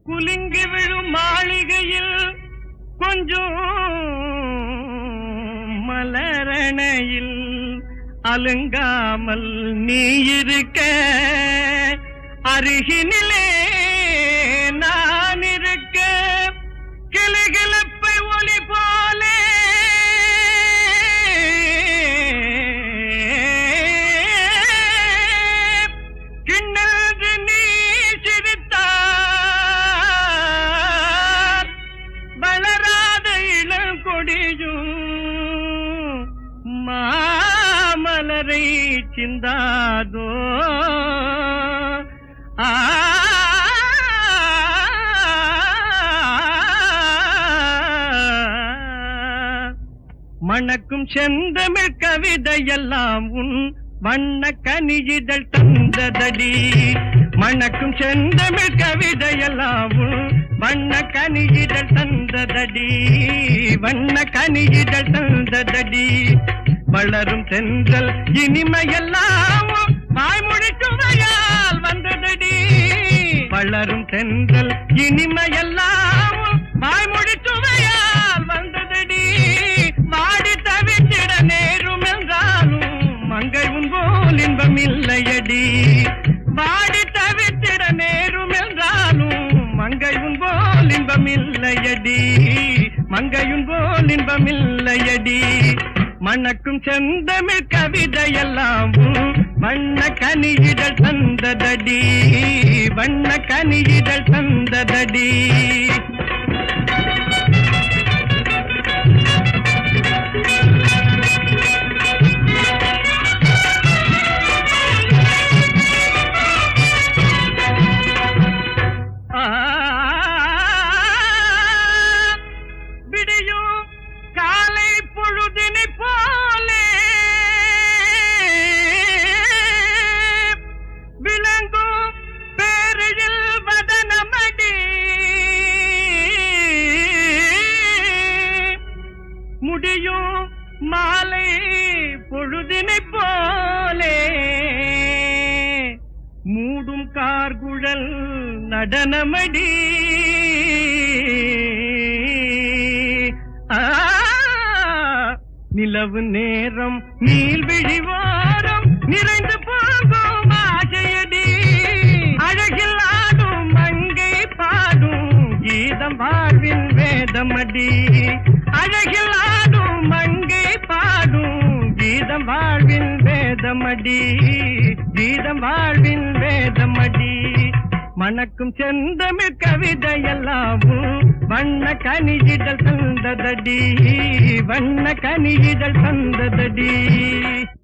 குலுங்கி விழும் மாளிகையில் கொஞ்சம் மலரணையில் அலுங்காமல் நீ இருக்க அருகினிலே நான் இருக்க கிளுகிழப்பை ஒளி போலே கிண்ணது நீ சிரித்தார் வளராத இளங்கொடியும் மாமலரை சிந்தாதோ ஆ மணக்கும் செந்தமிழ் கவிதையெல்லாம் உன் வண்ண கனியிதழ் தந்ததடி மணக்கும் செந்தமிழ் கவிதையெல்லாம் உன் வண்ண கனியிதழ் தந்ததடி வண்ண கனியிதழ் தந்ததடி வளரும் தென்றல் இனிமையெல்லாம் வாய்மொழி சுவையால் வந்ததடி வளரும் தென்றல் இனிமையெல்லாம் வாய்மொழி சுவையால் வந்ததடி வாடி தவித்திட நேரும் என்றாலும் மங்கை உன் போல் இன்பம் இல்லையடி வாடி தவித்திட நேரும் என்றாலும் மங்கை உன் போல் இன்பம் இல்லையடி மங்கையுன் போல் இன்பம் இல்லையடி மணக்கும் செந்தமிழ் கவிதையெல்லாம் வண்ண கனியிடல் தந்ததடி வண்ண கனியிடல் தந்ததடி ஆ, விடியும் காலை பொழுதினை போலே விளங்கும் பேரையில் வதனமடி முடியும் மாலை பொழுதினை போலே மூடும் கார்குழல் நடனமடி ஆ, நிலவு நேரம் நீள்விழி வாரம் நிறைந்து போகும் ஆசையடி அழகில் ஆடும் மங்கை பாடும் கீதம் வாழ்வின் வேதமடி அழகில் ஆடும் மங்கை பாடும் கீதம் வாழ்வின் வேதமடி கீதம் வாழ்வின் வேதமடி மணக்கும் செந்தமிழ் கவிதையெல்லாமும் வண்ண கனியிடல் தந்ததடி வண்ண கனியிடல் தந்ததடி